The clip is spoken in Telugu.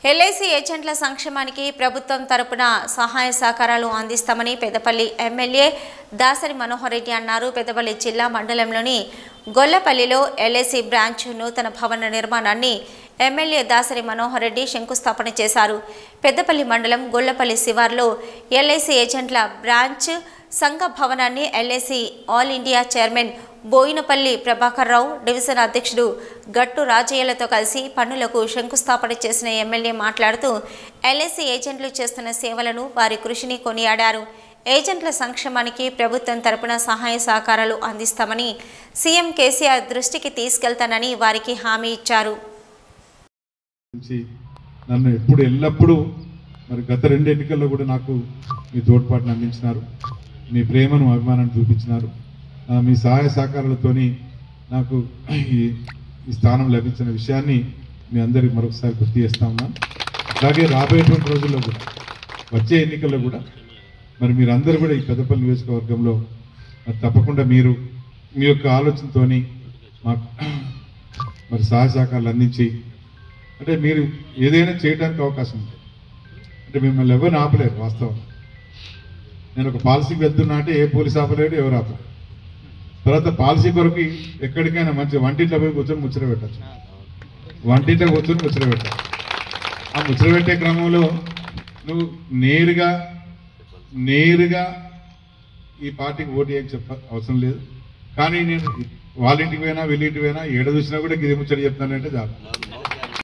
ఎల్ఐసి ఏజెంట్ల సంక్షేమానికి ప్రభుత్వం తరపున సహాయ సహకారాలు అందిస్తామని పెద్దపల్లి ఎమ్మెల్యే దాసరి మనోహర్ రెడ్డి అన్నారు పెద్దపల్లి జిల్లా మండలంలోని గొల్లపల్లిలో ఎల్ఐసి బ్రాంచ్ నూతన భవన నిర్మాణాన్ని ఎమ్మెల్యే దాసరి మనోహర్ రెడ్డి శంకుస్థాపన చేశారు పెద్దపల్లి మండలం గొల్లపల్లి శివార్లో ఎల్ఐసి ఏజెంట్ల బ్రాంచ్ సంఘ భవనాన్ని LIC all India chairman Boinapalli Prabhakar Rao division అధ్యక్షుడు గట్టు రాజయ్యలతో కలిసి పన్నులకు శంకుస్థాపన చేసిన ఎమ్మెల్యే మాట్లాడుతూ ఎల్ఐసి ఏజెంట్లు చేస్తున్న సేవలను వారి కృషిని కొనియాడారు ఏజెంట్ల సంక్షేమానికి ప్రభుత్వం తరపున సహాయ సహకారాలు అందిస్తామని సీఎం కేసీఆర్ దృష్టికి తీసుకెళ్తానని వారికి హామీ ఇచ్చారు నుంచి నన్ను ఎప్పుడు ఎల్లప్పుడూ మరి గత రెండు ఎన్నికల్లో కూడా నాకు మీ తోడ్పాటును అందించినారు మీ ప్రేమను అభిమానాన్ని చూపించినారు ఆ, మీ సహాయ సహకారాలతోని నాకు ఈ ఈ స్థానం లభించిన విషయాన్ని మీ అందరికి మరొకసారి గుర్తు చేస్తా ఉన్నాను అలాగే రాబోయేటువంటి రోజుల్లో కూడా వచ్చే ఎన్నికల్లో కూడా మరి మీరందరూ కూడా ఈ పెద్దపల్లి నియోజకవర్గంలో మరి తప్పకుండా మీరు మీ యొక్క ఆలోచనతోని మాకు మరి సహాయ సహకారాలు అందించి అంటే మీరు ఏదైనా చేయడానికి అవకాశం ఉంది అంటే మిమ్మల్ని ఎవరిని ఆపలేరు వాస్తవం నేను ఒక పాలసీకి వెళ్తున్నా అంటే ఏ పోలీస్ ఆపలేడు ఎవరు ఆపలేరు తర్వాత పాలసీ కొరకు ఎక్కడికైనా మంచి వంటింట్లో పోయి కూర్చొని ముచ్చట పెట్టచ్చు వంటింట్లో కూర్చొని ముచ్చట పెట్టచ్చు ఆ ముచ్చట పెట్టే క్రమంలో నువ్వు నేరుగా నేరుగా ఈ పార్టీకి ఓటు వేయని చెప్ప అవసరం లేదు కానీ నేను వాళ్ళ ఇంటికి పోయినా వీళ్ళ ఇంటికి పోయినా ఏడ చూసినా కూడా గిరి ముచ్చట చెప్తానంటే చాలు